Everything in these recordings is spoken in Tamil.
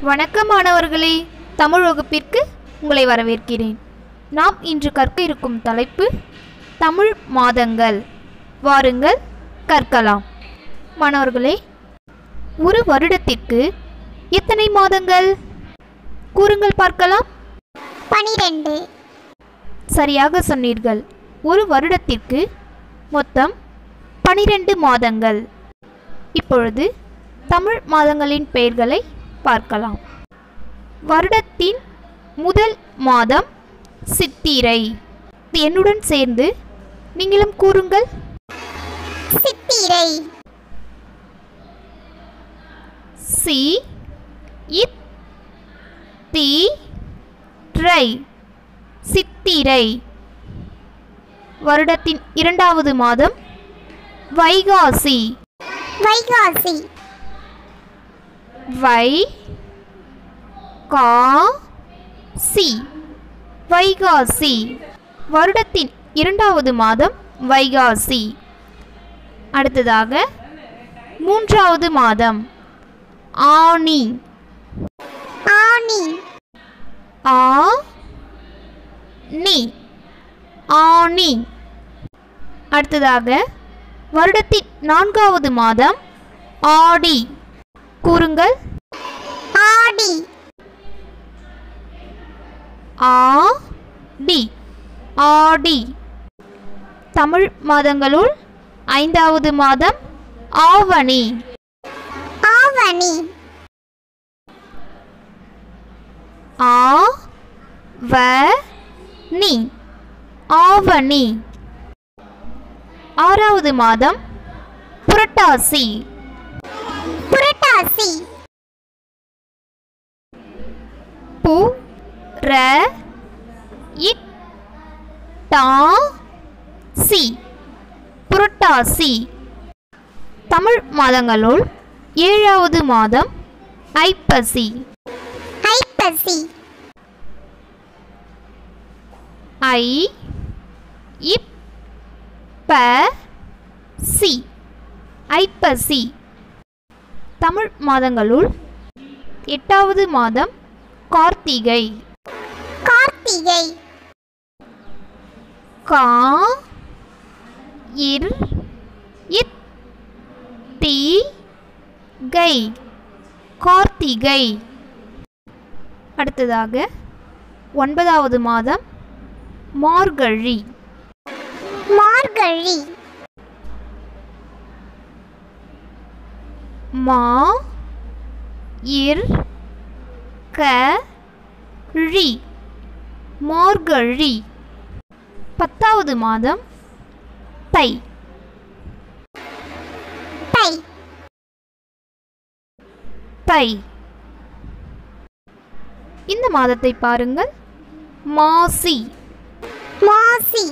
வணக்கம் மாணவர்களே தமிழ் வகுப்பிற்கு உங்களை வரவேற்கிறேன் நாம் இன்று கற்க இருக்கும் தலைப்பு தமிழ் மாதங்கள் வாருங்கள் கற்கலாம் மாணவர்களே ஒரு வருடத்திற்கு எத்தனை மாதங்கள் கூறுங்கள் பார்க்கலாம் பனிரெண்டு சரியாக சொன்னீர்கள் ஒரு வருடத்திற்கு மொத்தம் பனிரெண்டு மாதங்கள் இப்பொழுது தமிழ் மாதங்களின் பெயர்களை பார்க்கலாம் வருடத்தின் முதல் மாதம் சித்திரை என்னுடன் சேர்ந்து நீங்களும் கூறுங்கள் சித்திரை சி இத் தி ரை சித்திரை வருடத்தின் இரண்டாவது மாதம் வைகாசி வைகாசி வை கா சி வைகாசி வருடத்தின் இரண்டாவது மாதம் வைகாசி அடுத்ததாக மூன்றாவது மாதம் ஆனி ஆனி ஆ நி ஆனி அடுத்ததாக வருடத்தின் நான்காவது மாதம் ஆடி கூறுங்கள் ஆடி ஆ டி ஆடி தமிழ் மாதங்களுள் ஐந்தாவது மாதம் ஆவணி ஆவணி ஆ வ நி ஆவணி ஆறாவது மாதம் புரட்டாசி புரட்டாசி பு ர இட் டா சி புரட்டாசி தமிழ் மாதங்களுள் ஏழாவது மாதம் ஐப்பசி ஐப்பசி ஐ இப் ப சி ஐப்பசி தமிழ் மாதங்களுள் எட்டாவது மாதம் கார்த்திகை கார்த்திகை கா இர் இத் தி கை கார்த்திகை அடுத்ததாக ஒன்பதாவது மாதம் மார்கழி மார்கழி மா இர் க ழி மார்கழி பத்தாவது மாதம் தை தை தை இந்த மாதத்தை பாருங்கள் மாசி மாசி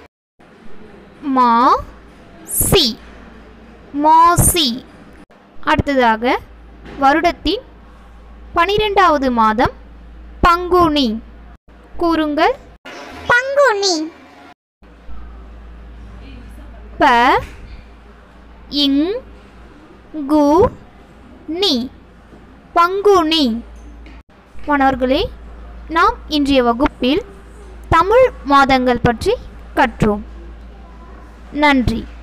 மா சி மாசி அடுத்ததாக வருடத்தின் பனிரெண்டாவது மாதம் பங்குனி கூறுங்கள் பங்குனி ப இங் கு நி பங்குனி மாணவர்களே நாம் இன்றைய வகுப்பில் தமிழ் மாதங்கள் பற்றி கற்றோம் நன்றி